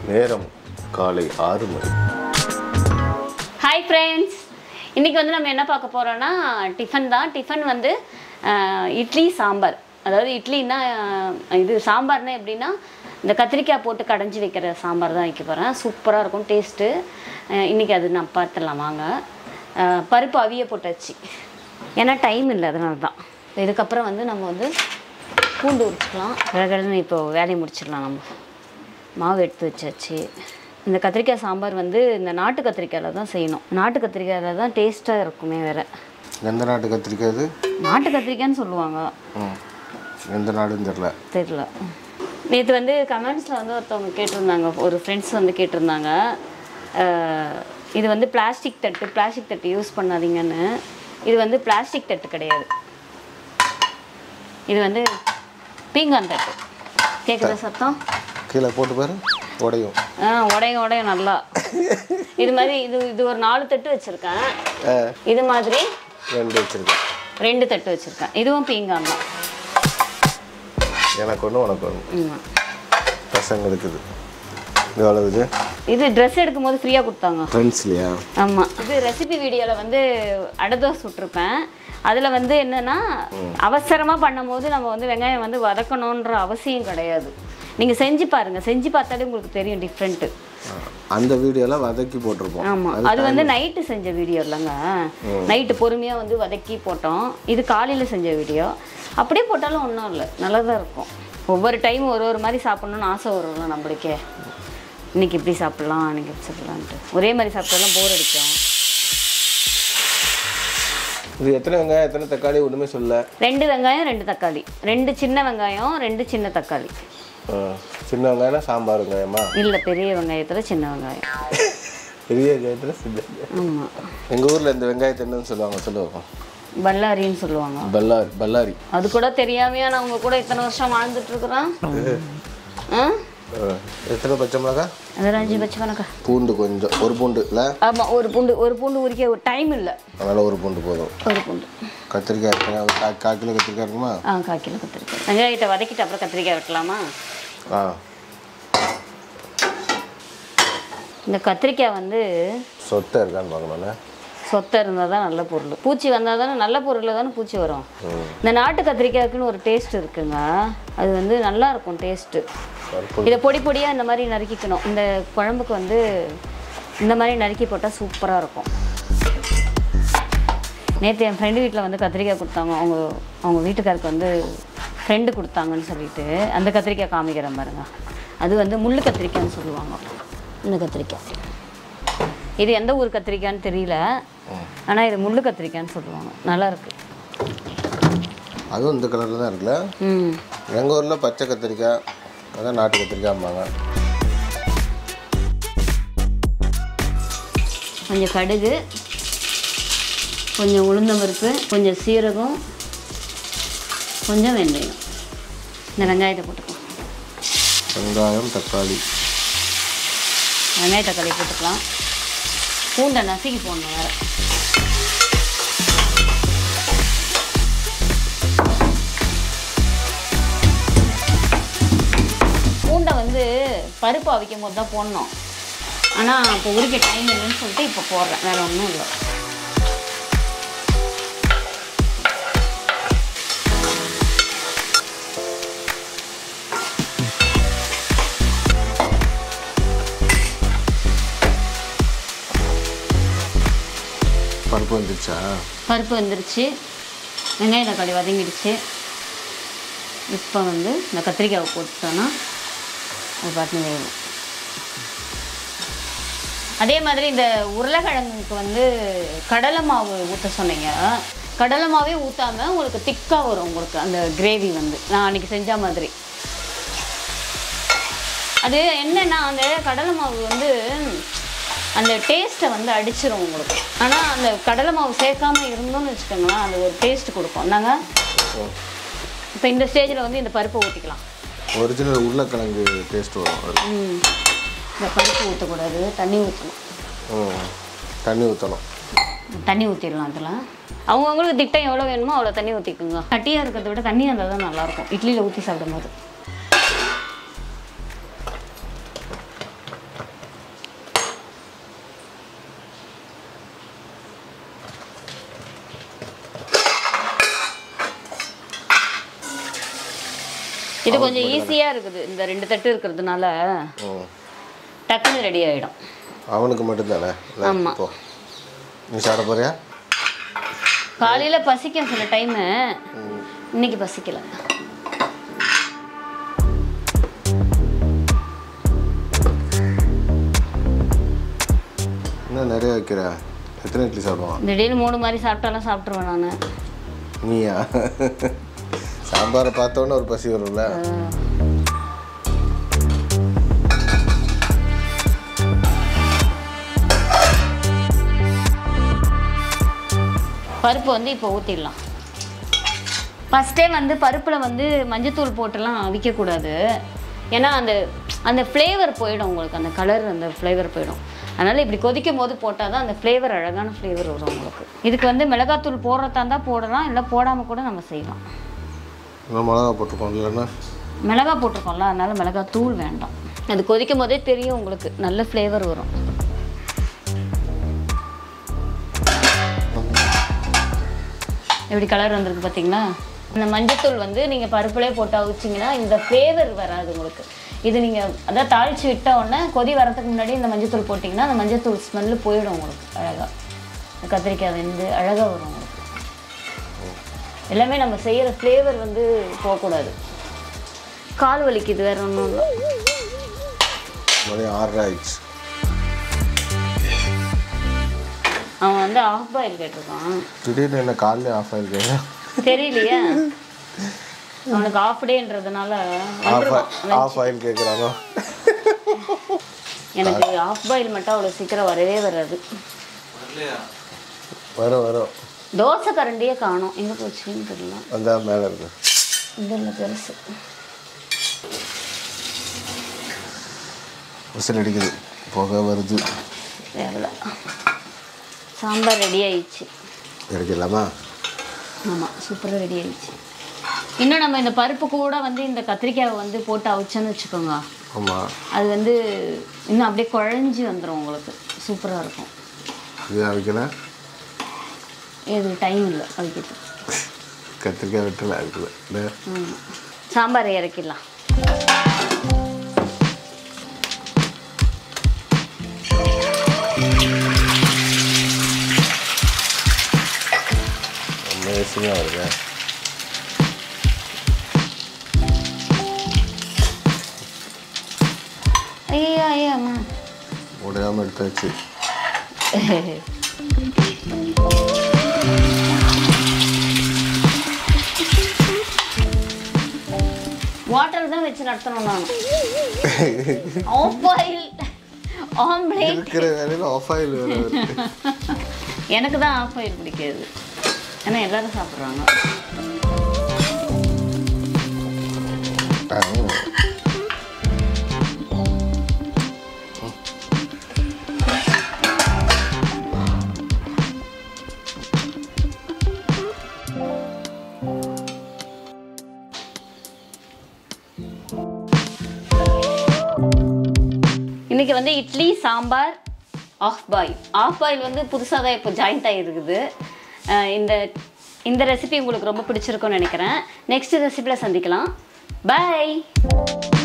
நேரம் காலை ஆறு மணி ஹாய் ஃப்ரெண்ட்ஸ் இன்றைக்கி வந்து நம்ம என்ன பார்க்க போகிறோன்னா டிஃபன் தான் டிஃபன் வந்து ஆஹ், இட்லி சாம்பார் அதாவது இட்லின்னா ஆஹ், இது சாம்பார்னா எப்படின்னா இந்த கத்திரிக்காய் போட்டு கடைஞ்சி வைக்கிற சாம்பார் தான் வைக்க போகிறேன் சூப்பராக இருக்கும் டேஸ்ட்டு இன்றைக்கி அது நான் பார்த்துடலாம் வாங்க ஆஹ், பருப்பு அவிய போட்டாச்சு ஏன்னா டைம் இல்லை அதனால தான் இதுக்கப்புறம் வந்து நம்ம வந்து பூண்டு உரிச்சிக்கலாம் கடகடன்னு இப்போ வேலையை முடிச்சிடலாம் நம்ம மாவு எடுத்து வச்சாச்சு இந்த கத்திரிக்காய் சாம்பார் வந்து இந்த நாட்டு கத்திரிக்காயில் தான் செய்யணும் நாட்டு கத்திரிக்காயில் தான் டேஸ்ட்டாக இருக்குமே வேற எந்த நாட்டு கத்திரிக்காய் இது நாட்டு கத்திரிக்காய்ன்னு சொல்லுவாங்க ம் எந்த நாடுன்னு தெரில தெரியல நேற்று வந்து கமெண்ட்ஸில் வந்து ஒருத்தவங்க கேட்டிருந்தாங்க ஒரு ஃப்ரெண்ட்ஸ் வந்து கேட்டிருந்தாங்க அஹ், இது வந்து பிளாஸ்டிக் தட்டு பிளாஸ்டிக் தட்டு யூஸ் பண்ணாதீங்கன்னு இது வந்து பிளாஸ்டிக் தட்டு கிடையாது இது வந்து பீங்கான் தட்டு கேட்குதா சத்தம் கீழே போட்டு பாரு உடையும் ஆ உடையும் உடையும் நல்லா இது மாதிரி இது இது ஒரு நாலு தட்டு வச்சுருக்கேன் ஆ, இது மாதிரி ரெண்டு வச்சிருக்கேன் ரெண்டு தட்டு வச்சுருக்கேன் இதுவும் பீங்கான் தான் எனக்கு ஒன்று உனக்கு ஒன்று ஆமாம் பசங்க இருக்குது இது எவ்வளோ இது இது ட்ரெஸ் எடுக்கும்போது ஃப்ரீயாக கொடுத்தாங்க ஃப்ரெண்ட்ஸ்லையா ஆமாம் இது ரெசிபி வீடியோவில் வந்து அடதோஸ் விட்ருப்பேன் அதில் வந்து என்னென்னா அவசரமாக பண்ணும்போது நம்ம வந்து வெங்காயம் வந்து வதக்கணுன்ற அவசியம் கிடையாது நீங்கள் செஞ்சு பாருங்கள் செஞ்சு பார்த்தாலே உங்களுக்கு தெரியும் டிஃப்ரெண்ட்டு அந்த வீடியோலாம் வதக்கி போட்டிருப்போம் ஆமாம் அது வந்து நைட்டு செஞ்ச வீடியோ இல்லைங்க நைட்டு பொறுமையாக வந்து வதக்கி போட்டோம் இது காலையில் செஞ்ச வீடியோ அப்படியே போட்டாலும் ஒன்றும் இல்லை நல்லா தான் இருக்கும் ஒவ்வொரு டைம் ஒரு ஒரு மாதிரி சாப்பிட்ணுன்னு ஆசை வரும்ல நம்மளுக்கே இன்னைக்கு இப்படி சாப்பிட்லாம் இன்னைக்கு இப்படி சாப்பிட்லான்ட்டு ஒரே மாதிரி சாப்பிட்டாலும் போர் அடிக்கும் இது எத்தனை வெங்காயம் எத்தனை தக்காளி ஒன்றுமே சொல்ல ரெண்டு வெங்காயம் ரெண்டு தக்காளி ரெண்டு சின்ன வெங்காயம் ரெண்டு சின்ன தக்காளி ஆ, சின்ன வெங்காயம்னா சாம்பார் வெங்காயமா இல்லை பெரிய வெங்காயத்தில் சின்ன வெங்காயம் பெரிய வெங்காயத்தில் சின்ன ஆமாம் எங்கள் ஊரில் இந்த வெங்காயத்தை என்னன்னு சொல்லுவாங்க சொல்லுவோம் பல்லாரின்னு சொல்லுவாங்க பல்லாரி பல்லாரி அது கூட தெரியாமையா நான் உங்க கூட இத்தனை வருஷம் வாழ்ந்துட்டு இருக்கிறேன் ஆ ஆ, எத்தனை பச்சை மிளகா அது அஞ்சு பச்சை கணக்கா பூண்டு கொஞ்சம் ஒரு பூண்டு இல்லை ஆமாம் ஒரு பூண்டு ஒரு பூண்டு உரிக்க ஒரு டைம் இல்லை அதனால் ஒரு பூண்டு போதும் ஒரு பூண்டு கத்திரிக்காய் எத்தனை ஒரு கா கால் கிலோ கத்திரிக்காய் இருக்குமா ஆ கால் கிலோ கத்திரிக்காய் வெங்காயத்தை வதக்கிட்டு அப்புறம் கத்திரிக்காய் வெட்டலாமா ஆ இந்த கத்திரிக்காய் வந்து சொத்தை இருக்கான்னு பார்க்கணுண்ணே சொத்தை இருந்தால் தான் நல்ல பொருள் பூச்சி வந்தால் தானே நல்ல பொருளில் தானே பூச்சி வரும் இந்த நாட்டு கத்திரிக்காய்க்குன்னு ஒரு டேஸ்ட் இருக்குங்க அது வந்து நல்லா இருக்கும் டேஸ்ட்டு பருப்பு இதை பொடி பொடியாக இந்த மாதிரி நறுக்கிக்கணும் இந்த குழம்புக்கு வந்து இந்த மாதிரி நறுக்கி போட்டால் சூப்பராக இருக்கும் நேற்று என் ஃப்ரெண்டு வீட்டில் வந்து கத்திரிக்காய் கொடுத்தாங்க அவங்க அவங்க வீட்டுக்காருக்கு வந்து ஃப்ரெண்டு கொடுத்தாங்கன்னு சொல்லிட்டு அந்த கத்திரிக்காய் காமிக்கிறேன் பாருங்க அது வந்து முள்ளு கத்திரிக்காய்ன்னு சொல்லுவாங்க இந்த கத்திரிக்காய் இது எந்த ஊர் கத்திரிக்காய்ன்னு தெரியல ஆனால் இது முள்ளு கத்திரிக்காய்ன்னு சொல்லுவாங்க நல்லா இருக்கு அதுவும் இந்த கலரில் தான் இருக்குல்ல ம் எங்கள் ஊரில் பச்சை கத்திரிக்காய் அதான் நாட்டு கத்திரிக்காய்ம்பாங்க கொஞ்சம் கடுகு கொஞ்சம் உளுந்தம்பருப்பு கொஞ்சம் சீரகம் கொஞ்சம் வெந்தயம் இந்த வெங்காயத்தை போட்டுக்கலாம் வெங்காயம் தக்காளி வெங்காய தக்காளி போட்டுக்கலாம் பூண்டை நசுக்கி போடணும் வேறு பூண்டை வந்து பருப்பு அவிக்கும் போது தான் போடணும் ஆனால் இப்போ உரிக்க டைம் இல்லைன்னு சொல்லிட்டு இப்போ போடுறேன் வேறு ஒன்றும் இல்லை பருப்பு வந்துருச்சா பருப்பு வந்துருச்சு வெங்காய தக்காளி வதங்கிடுச்சு இப்போ வந்து இந்த கத்திரிக்காவை போட்டுட்டோன்னா அது பாட்டு வேகும் அதே மாதிரி இந்த உருளைக்கிழங்குக்கு வந்து கடலை மாவு ஊற்ற சொன்னீங்க கடலை மாவே ஊற்றாம உங்களுக்கு திக்காக வரும் உங்களுக்கு அந்த கிரேவி வந்து நான் அன்றைக்கி செஞ்ச மாதிரி அது என்னன்னா அந்த கடலை மாவு வந்து அந்த டேஸ்ட்டை வந்து அடிச்சிரும் உங்களுக்கு ஆனால் அந்த கடலை மாவு சேர்க்காம இருந்தோம்னு வச்சுக்கோங்களேன் அந்த ஒரு டேஸ்ட் கொடுக்கும் நாங்கள் இப்போ இந்த ஸ்டேஜில் வந்து இந்த பருப்பை ஊற்றிக்கலாம் ஒரிஜினல் உருளைக்கிழங்கு டேஸ்ட் வரும் அது ம் இந்த பருப்பு ஊற்றக்கூடாது தண்ணி ஊற்றணும் ம் தண்ணி ஊற்றணும் தண்ணி ஊற்றிடலாம் அதில் அவங்கவுங்களுக்கு திட்டம் எவ்வளோ வேணுமோ அவ்வளோ தண்ணி ஊற்றிக்குங்க கட்டியாக இருக்கிறத விட தண்ணி இருந்தால் தான் நல்லாயிருக்கும் இட்லியில் ஊற்றி சாப்பிடும்போது இது கொஞ்சம் ஈஸியாக இருக்குது இந்த ரெண்டு தட்டு இருக்கிறதுனால ம் டக்குன்னு ரெடி ஆகிடும் அவனுக்கு மட்டும்தானே இல்லை, ஆமா. இப்போ நீ சாப்பிட போறியா காலையில் பசிக்கும் சில டைமு இன்னைக்கு பசிக்கல இன்னும் நிறைய வைக்கிற எத்தனை இட்லி சாப்பிடுவான் திடீர்னு மூணு மாதிரி சாப்பிட்டாலும் சாப்பிட்ருவேன் நான் நீயா சாம்பாரை பார்த்தோன்னே ஒரு பசி வரும்ல பருப்பு வந்து இப்போ ஊற்றிடலாம் ஃபஸ்ட்டே வந்து பருப்பில் வந்து மஞ்சத்தூள் போட்டுலாம் அவிக்கக்கூடாது ஏன்னா அந்த அந்த ஃப்ளேவர் போயிடும் உங்களுக்கு அந்த கலர் அந்த ஃப்ளேவர் போயிடும் அதனால் இப்படி கொதிக்கும் போது போட்டால் தான் அந்த ஃப்ளேவர் அழகான ஃப்ளேவர் வரும் உங்களுக்கு இதுக்கு வந்து மிளகாத்தூள் போடுறதா இருந்தால் போடலாம் இல்லை போடாமல் கூட நம்ம செய்யலாம் இன்னும் மிளகா போட்டிருக்கோம் இல்லைன்னா மிளகா போட்டிருக்கோம்ல அதனால மிளகாய் தூள் வேண்டாம் அது கொதிக்கும் போதே தெரியும் உங்களுக்கு நல்ல ஃப்ளேவர் வரும் எப்படி கலர் வந்திருக்கு பார்த்தீங்களா இந்த மஞ்சத்தூள் வந்து நீங்கள் பருப்புலேயே போட்டு அவிச்சிங்கன்னா இந்த ஃப்ளேவர் வராது உங்களுக்கு இது நீங்கள் அதான் தாளித்து விட்ட உடனே கொதி வரதுக்கு முன்னாடி இந்த மஞ்சத்தூள் போட்டிங்கன்னா அந்த மஞ்சத்தூள் ஸ்மெல்லு போயிடும் உங்களுக்கு அழகாக கத்திரிக்காய் வெந்து அழகாக வரும் உங்களுக்கு எல்லாமே நம்ம செய்கிற ஃப்ளேவர் வந்து போகக்கூடாது கால் வலிக்குது வேற ஒன்றும் இல்லை மணி ஆறரை ஆயிடுச்சு அவன் வந்து ஆஃப் பாயில் கேட்டிருக்கான் திடீர்னு என்ன காலையில் ஆஃப் ஆயிருக்கேன் தெரியலையே அவனுக்கு ஆஃப் டேன்றதுனால ஆஃப் ஆஃப் ஆயில் கேட்குறானோ எனக்கு ஆஃப் பாயில் மட்டும் அவ்வளோ சீக்கிரம் வரவே வராது வரும் வரும் தோசை கரண்டியே காணும் எங்கே போச்சுன்னு தெரியல வந்தா மேலே இருக்கு இது இல்லை பெருசு விசில் அடிக்குது புகை வருது தேவையில்ல சாம்பார் ரெடி ஆயிடுச்சு எடுக்கலாமா ஆமாம் சூப்பராக ரெடி ஆயிடுச்சு இன்னும் நம்ம இந்த பருப்பு கூட வந்து இந்த கத்திரிக்காயை வந்து போட்டு அவிச்சோன்னு வச்சுக்கோங்க ஆமாம் அது வந்து இன்னும் அப்படியே குழஞ்சி வந்துடும் உங்களுக்கு சூப்பராக இருக்கும் இது அவைக்கல இது டைம் இல்லை அவிக்கிறது கத்திரிக்காய் வெட்டல அதுக்குள்ள இந்த ஆமாம் சாம்பாரை இறக்கிடலாம் அமேசிங்காக வருது ஐயா ஐயா அம்மா உடையாமல் எடுத்தாச்சு வாட்டர் தான் வச்சு நடத்தணும் நான் ஆஃப் பாயில் ஆம்லேட் இருக்கிற வேலையில் ஆஃப் ஆயில் வேறு வருது எனக்கு தான் ஆஃப் ஆயில் பிடிக்காது ஏன்னா எல்லாரும் சாப்பிட்றாங்க ஆ. இன்னைக்கு வந்து idli sambar half boil half boil வந்து புதுசாக தான் இப்போ ஜாயிண்ட் ஆகிருக்குது அஹ் இந்த இந்த ரெசிபி உங்களுக்கு ரொம்ப பிடிச்சிருக்கும்னு நினைக்கிறேன் நெக்ஸ்ட் ரெசிபியில் சந்திக்கலாம் பை